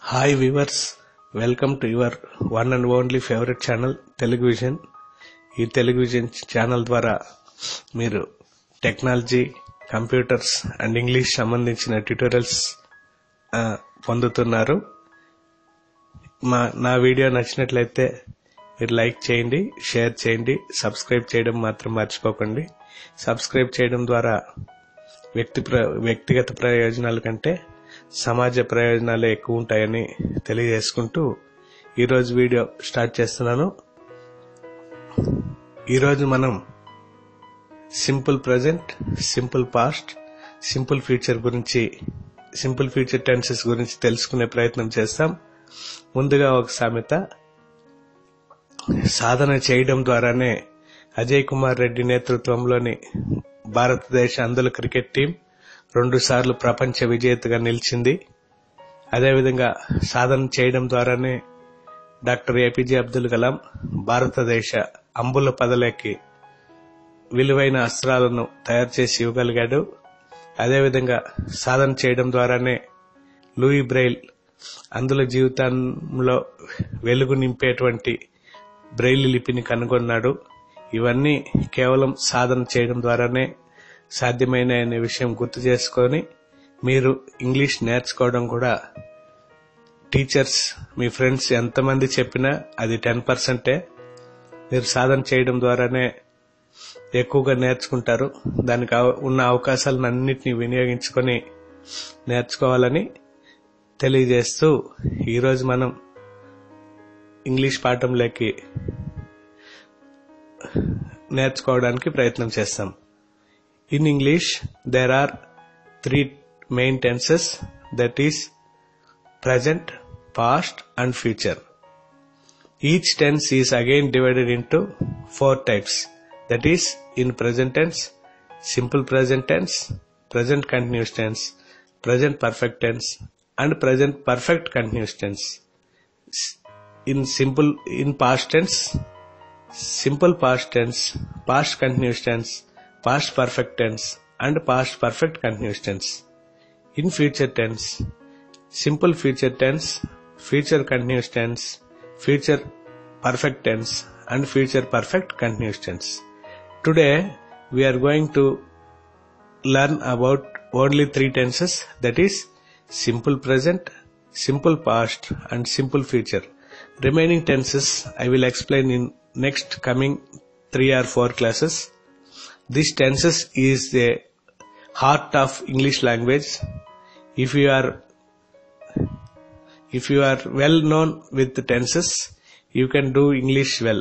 Hi viewers welcome to your one and only favourite channel Telugu vision ఈ Telugu vision channel ద్వారా మీరు technology computers and English సంబంధించిన tutorials ఆ, పొందుతున్నారు మా నా వీడియో నచ్చినట్లయితే మీరు లైక్ చేయండి షేర్ చేయండి సబ్స్క్రైబ్ చేయడం మాత్రం మర్చిపోకండి సబ్స్క్రైబ్ చేయడం ద్వారా వ్యక్తి ప్ర- వ్యక్తిగత ప్రయోజనాల కంటే సమాజ ప్రయోజనాలే ఎక్కువ ఉంటాయని తెలియజేసుకుంటూ ఈరోజు వీడియో స్టార్ట్ చేస్తున్నాను ఈరోజు మనం simple present simple past simple future గురించి సింపుల్ ఫ్యూచర్ టెన్సెస్ గురించి తెలుసుకునే ప్రయత్నం చేస్తాం ముందుగా ఒక సామెత సాధన చేయడం ద్వారానే అజయ్ కుమార్ రెడ్డి నేతృత్వంలోని భారతదేశ అందుల క్రికెట్ టీం రెండు సార్లు ప్రపంచ విజేతగా నిలిచింది అదేవిధంగా సాధన చేయడం ద్వారానే డాక్టర్ ఏపీజే అబ్దుల్ కలాం భారతదేశ అంబుల పదలకి విలువైన అస్త్రాలను తయారు చేసి ఇవ్వగలిగాడు అదేవిధంగా సాధన చేయడం ద్వారానే లూయి బ్రెయిల్ అందుల జీవితంలో వెలుగు నింపేటువంటి బ్రెయిల్ లిపిని కనుగొన్నాడు ఇవన్నీ కేవలం సాధన చేయడం ద్వారానే సాధ్యమైన అనే విషయం గుర్తు చేసుకొని మీరు ఇంగ్లీష్ నేర్చుకోవడం కూడా టీచర్స్ మీ ఫ్రెండ్స్ ఎంతమంది చెప్పినా అది టెన్ పర్సెంటే మీరు సాధన చేయడం ద్వారానే ఎక్కువగా నేర్చుకుంటారు దానికి అవ- ఉన్న అవకాశాలను అన్నిటినీ వినియోగించుకొని నేర్చుకోవాలని తెలియజేస్తూ ఈరోజు మనం ఇంగ్లీష్ పాఠంలోకి నేర్చుకోవడానికి ప్రయత్నం చేస్తాం in English there are three main tenses that is present, past and future. Each tense is again divided into four types. That is, in present tense, simple present tense, present continuous tense, present perfect tense, and present perfect continuous tense. S- In simple, in past tense, simple past tense, past continuous tense, past perfect tense, and past perfect continuous tense. In future tense, simple future tense, future continuous tense, future perfect tense, and future perfect continuous tense. Today, we are going to learn about only three tenses that is, simple present, simple past, and simple future. Remaining tenses I will explain in next coming three or four classes. This tenses is the heart of English language. If you are if you are well known with the tenses you can do english well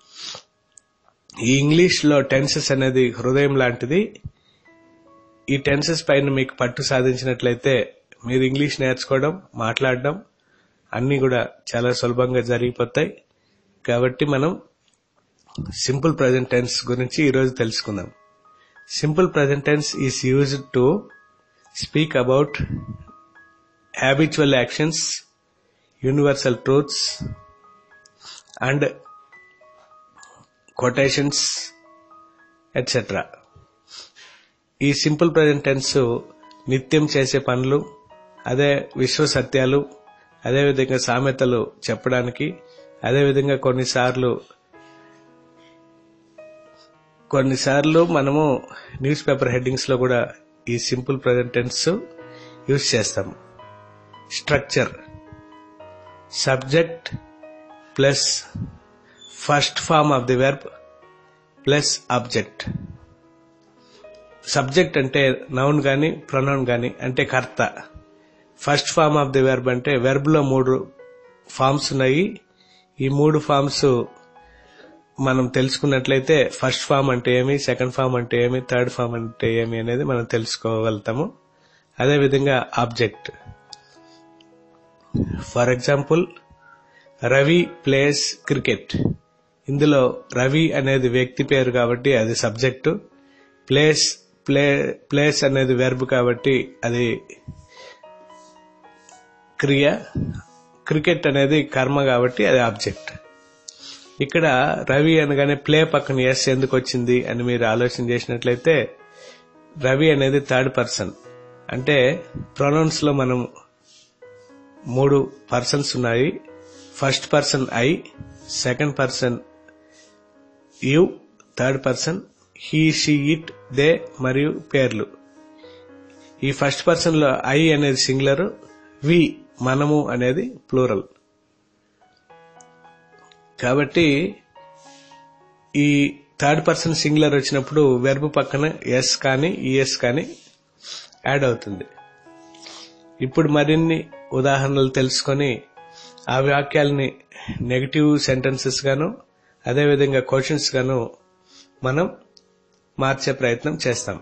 ఈ English లో tenses అనేది హృదయం లాంటిది ఈ tenses పైన మీకు పట్టు సాధించినట్లయితే మీరు ఇంగ్లీష్ నేర్చుకోవడం మాట్లాడడం అన్నీ కూడా చాలా సులభంగా జరిగిపోతాయి కాబట్టి మనం సింపుల్ ప్రజెంట్ టెన్స్ గురించి ఈరోజు తెలుసుకుందాం simple present tense is used to speak about habitual actions, universal truths, and quotations, etc. ఈ సింపుల్ ప్రజెంట్ టెన్స్ నిత్యం చేసే పనులు అదే విశ్వ సత్యాలు అదేవిధంగా సామెతలు చెప్పడానికి అదేవిధంగా కొన్నిసార్లు కొన్నిసార్లు మనము న్యూస్ పేపర్ హెడ్డింగ్స్ లో కూడా ఈ సింపుల్ ప్రజెంట్ టెన్స్ యూజ్ చేస్తాము structure subject plus first form of the verb plus object subject అంటే నౌన్ గాని ప్రొనౌన్ గాని అంటే కర్త first form of the verb అంటే వెర్బ్ లో మూడు ఫార్మ్స్ ఉన్నాయి ఈ మూడు ఫార్మ్స్ మనం తెలుసుకున్నట్లయితే ఫస్ట్ ఫార్మ్ అంటే ఏమి సెకండ్ ఫార్మ్ అంటే ఏమి థర్డ్ ఫార్మ్ అంటే ఏమి అనేది మనం తెలుసుకోగలుగుతాము అదేవిధంగా object for example Ravi plays cricket ఇందులో రవి అనేది వ్యక్తి పేరు కాబట్టి అది సబ్జెక్టు ప్లేస్ ప్లే ప్లేస్ అనేది వెర్బ్ కాబట్టి అది క్రియ క్రికెట్ అనేది కర్మ కాబట్టి అది ఆబ్జెక్ట్ ఇక్కడ రవి అనగానే ప్లే పక్కన ఎస్ ఎందుకు వచ్చింది అని మీరు ఆలోచన చేసినట్లయితే రవి అనేది థర్డ్ పర్సన్ అంటే ప్రొనౌన్స్ లో మనం మూడు పర్సన్స్ ఉన్నాయి first person I second person you third person he she it they మరియు పేర్లు ఈ ఫస్ట్ పర్సన్ లో ఐ అనేది సింగులర్ వి మనము అనేది ప్లూరల్ కాబట్టి ఈ థర్డ్ పర్సన్ సింగులర్ వచ్చినప్పుడు వెర్బ్ పక్కన ఎస్ కానీ ఈఎస్ కానీ యాడ్ అవుతుంది ఇప్పుడు మరిన్ని ఉదాహరణలు తెలుసుకొని ఆ వాక్యాలని నెగటివ్ సెంటెన్సెస్ గాను అదేవిధంగా క్వశ్చన్స్ గాను మనం మార్చే ప్రయత్నం చేస్తాం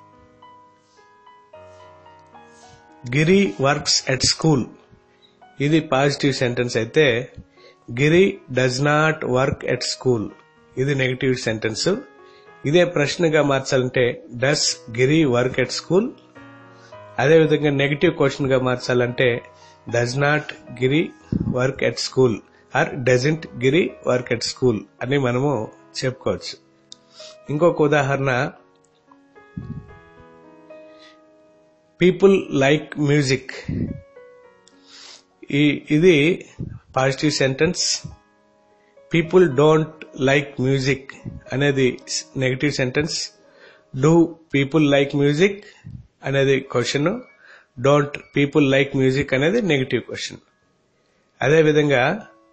గిరి వర్క్స్ ఎట్ స్కూల్ ఇది పాజిటివ్ సెంటెన్స్ అయితే Giri does not work at school ఇది నెగటివ్ సెంటెన్స్ ఇదే ప్రశ్నగా మార్చాలంటే does Giri work at school అదేవిధంగా నెగటివ్ క్వశ్చన్ గా మార్చాలంటే does not Giri work at school or doesn't Giri work at school అని మనము చెప్పుకోవచ్చు ఇంకొక ఉదాహరణ పీపుల్ లైక్ మ్యూజిక్ ఈ ఇది positive sentence people don't like music అనేది negative sentence do people like music అనేది question don't people like music అనేది నెగటివ్ క్వశ్చన్ అదేవిధంగా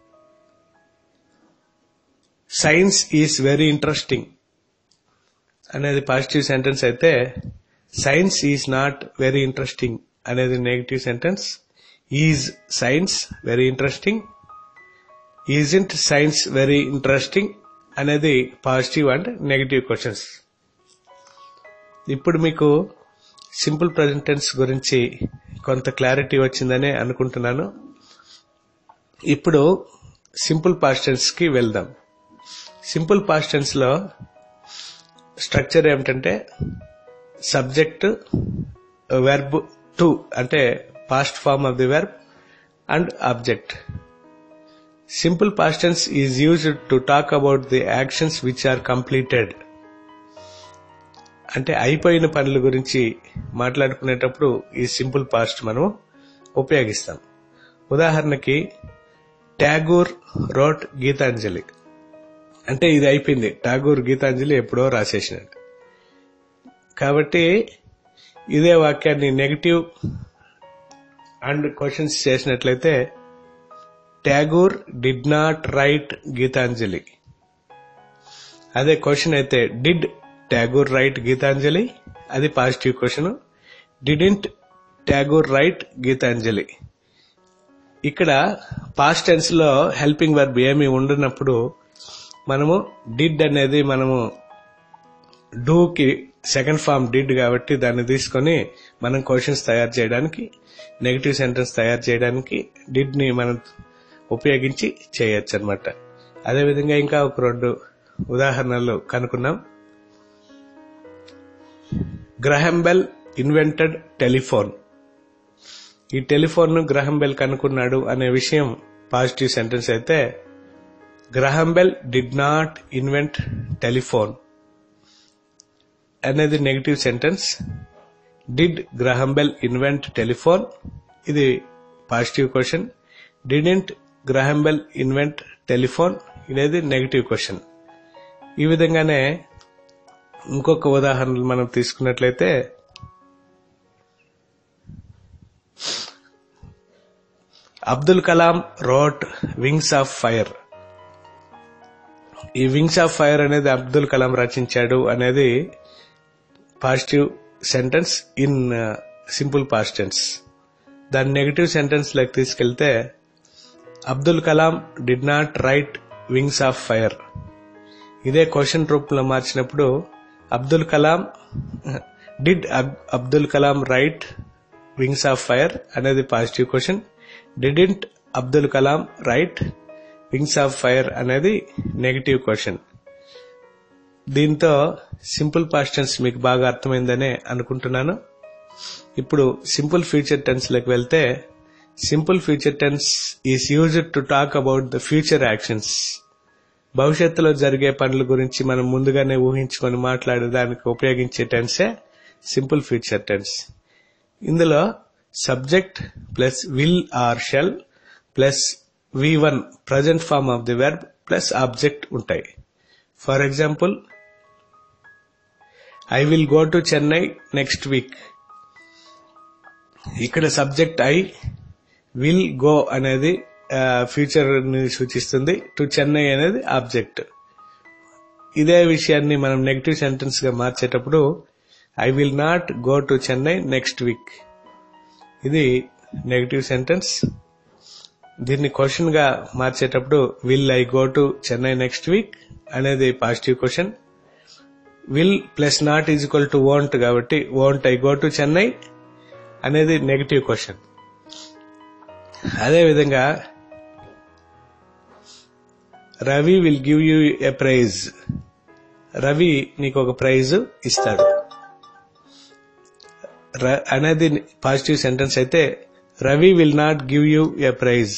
సైన్స్ ఈజ్ వెరీ ఇంట్రెస్టింగ్ అనేది పాజిటివ్ సెంటెన్స్ అయితే science is not very interesting అనేది negative sentence is science very interesting isn't science very interesting అనేది positive and negative questions ఇప్పుడు మీకు simple present tense గురించి కొంత క్లారిటీ వచ్చిందని అనుకుంటున్నాను ఇప్పుడు సింపుల్ పాస్ట్ టెన్స్ కి వెళ్దాం సింపుల్ పాస్ట్ టెన్స్ లో స్ట్రక్చర్ ఏమిటంటే సబ్జెక్ట్ వెర్బ్ టు అంటే past form of the verb and object simple past tense is used to talk about the actions which are completed అంటే అయిపోయిన పనుల గురించి మాట్లాడుకునేటప్పుడు ఈ సింపుల్ పాస్ట్ మనం ఉపయోగిస్తాం ఉదాహరణకి ట్యాగూర్ రోట్ గీతాంజలి అంటే ఇది అయిపోయింది ఠాగూర్ గీతాంజలి ఎప్పుడో రాసేసినాడు కాబట్టి ఇదే వాక్యాన్ని నెగటివ్ అండ్ క్వశ్చన్స్ చేసినట్లయితే Tagore did not write Gitanjali అదే క్వశ్చన్ అయితే డిడ్ ట్యాగూర్ రైట్ గీతాంజలి అది positive question didn't Tagore write Gitanjali ఇక్కడ పాస్ట్ టెన్స్ లో హెల్పింగ్ వర్బ్ ఏమి ఉండనప్పుడు మనము డిడ్ అనేది మనము డూకి సెకండ్ ఫామ్ డిడ్ కాబట్టి దాన్ని తీసుకొని మనం క్వశ్చన్స్ తయారు చేయడానికి నెగటివ్ సెంటెన్స్ తయారు చేయడానికి డిడ్ ని మనం ఉపయోగించి చేయొచ్చు అనమాట అదేవిధంగా ఇంకా ఒక రెండు ఉదాహరణలు కనుక్కున్నాం గ్రహంబెల్ ఇన్వెంటెడ్ టెలిఫోన్ ఈ టెలిఫోన్ ను గ్రహంబెల్ కనుక్కున్నాడు అనే విషయం పాజిటివ్ సెంటెన్స్ అయితే Graham Bell did not invent telephone అనేది negative sentence did Graham Bell invent telephone ఇది positive question didn't Graham Bell invent telephone అనేది నెగటివ్ క్వశ్చన్ ఈ విధంగానే ఇంకొక ఉదాహరణలు మనం తీసుకున్నట్లయితే Abdul Kalam wrote wings of fire ఈ వింగ్స్ ఆఫ్ ఫైర్ అనేది అబ్దుల్ కలాం రచించాడు అనేది positive sentence in simple past tense దాని నెగటివ్ సెంటెన్స్ లెక్క తీసుకెళ్తే Abdul Kalam did not write wings of fire ఇదే క్వశ్చన్ రూపంలో మార్చినప్పుడు Abdul Kalam did Abdul Kalam write wings of fire అనేది positive question didn't Abdul Kalam write wings of fire అనేది నెగటివ్ క్వశ్చన్ దీంతో సింపుల్ పాస్ట్ టెన్స్ మీకు బాగా అర్థమైందనే అనుకుంటున్నాను ఇప్పుడు సింపుల్ ఫ్యూచర్ టెన్స్ లోకి వెళ్తే simple future tense is used to talk about the future actions భవిష్యత్తులో జరిగే పనుల గురించి మనం ముందుగానే ఊహించుకొని మాట్లాడేదానికి ఉపయోగించే టెన్సే సింపుల్ ఫ్యూచర్ టెన్స్ ఇందులో subject plus will or shall plus V one present form of the verb plus object ఉంటాయి for example I will go to Chennai next week ఇక్కడ సబ్జెక్ట్ ఐ విల్ గో అనేది ఫ్యూచర్ ని సూచిస్తుంది to Chennai అనేది object ఇదే విషయాన్ని మనం నెగిటివ్ సెంటెన్స్ గా మార్చేటప్పుడు I will not go to Chennai next week ఇది నెగిటివ్ సెంటెన్స్ దీన్ని క్వశ్చన్ గా మార్చేటప్పుడు will I go to Chennai next week అనేది positive question will plus not is equal to won't కాబట్టి won't I go to Chennai అనేది negative question అదేవిధంగా Ravi will give you a prize Ravi నీకు ఒక ప్రైజ్ ఇస్తాడు ర- అనేది పాజిటివ్ సెంటెన్స్ అయితే Ravi will not give you a prize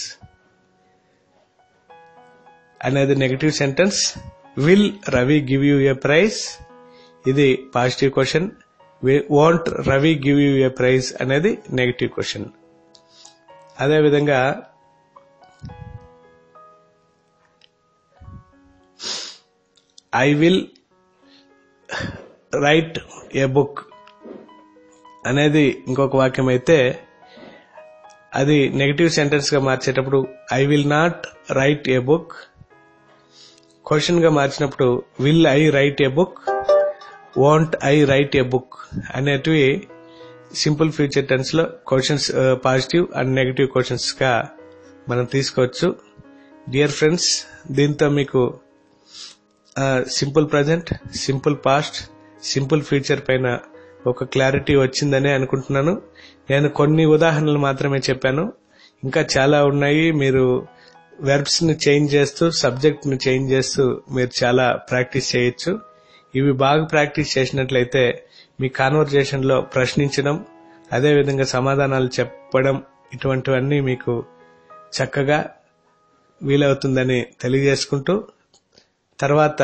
అనేది negative sentence will Ravi give you a prize ఇది positive question won't Ravi give you a prize అనేది నెగటివ్ క్వశ్చన్ అదేవిధంగా I will write a book అనేది ఇంకొక వాక్యం అయితే అది నెగటివ్ సెంటెన్స్ గా మార్చేటప్పుడు I will not write a book question గా మార్చినప్పుడు will I write a book won't I write a book అనేటివి సింపుల్ ఫ్యూచర్ టెన్స్ లో questions positive and negative questions గా మనం తీసుకోవచ్చు డియర్ ఫ్రెండ్స్ దీంతో మీకు simple present simple past simple future పైన ఒక క్లారిటీ వచ్చిందనే అనుకుంటున్నాను నేను కొన్ని ఉదాహరణలు మాత్రమే చెప్పాను ఇంకా చాలా ఉన్నాయి మీరు వెర్బ్స్ ని చేంజ్ చేస్తూ సబ్జెక్ట్ ని చేంజ్ చేస్తూ మీరు చాలా ప్రాక్టీస్ చేయొచ్చు ఇవి బాగా ప్రాక్టీస్ చేసినట్లయితే మీ కాన్వర్జేషన్ లో ప్రశ్నించడం అదేవిధంగా సమాధానాలు చెప్పడం ఇటువంటివన్నీ మీకు చక్కగా వీలవుతుందని తెలియజేసుకుంటూ తర్వాత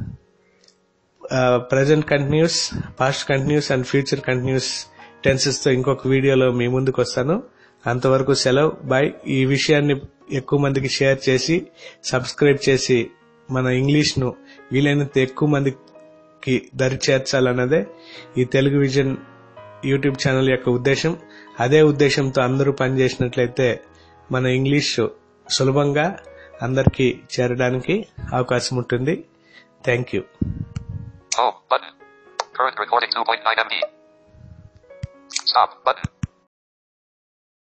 present continuous past continuous and future continuous tenses తో ఇంకొక వీడియోలో మీ ముందుకు వస్తాను అంతవరకు సెలవు బాయ్ ఈ విషయాన్ని ఎక్కువ మందికి షేర్ చేసి సబ్స్క్రైబ్ చేసి మన ఇంగ్లీష్ ను వీలైనంత ఎక్కువ మందికి దరి చేర్చాలన్నదే ఈ తెలుగు విజన్ యూట్యూబ్ ఛానల్ యొక్క ఉద్దేశం అదే ఉద్దేశంతో అందరూ పనిచేసినట్లయితే మన ఇంగ్లీష్ సులభంగా అందరికీ చేరడానికి అవకాశం ఉంటుంది thank you Home button. Current recording 2.9 MB. Stop button.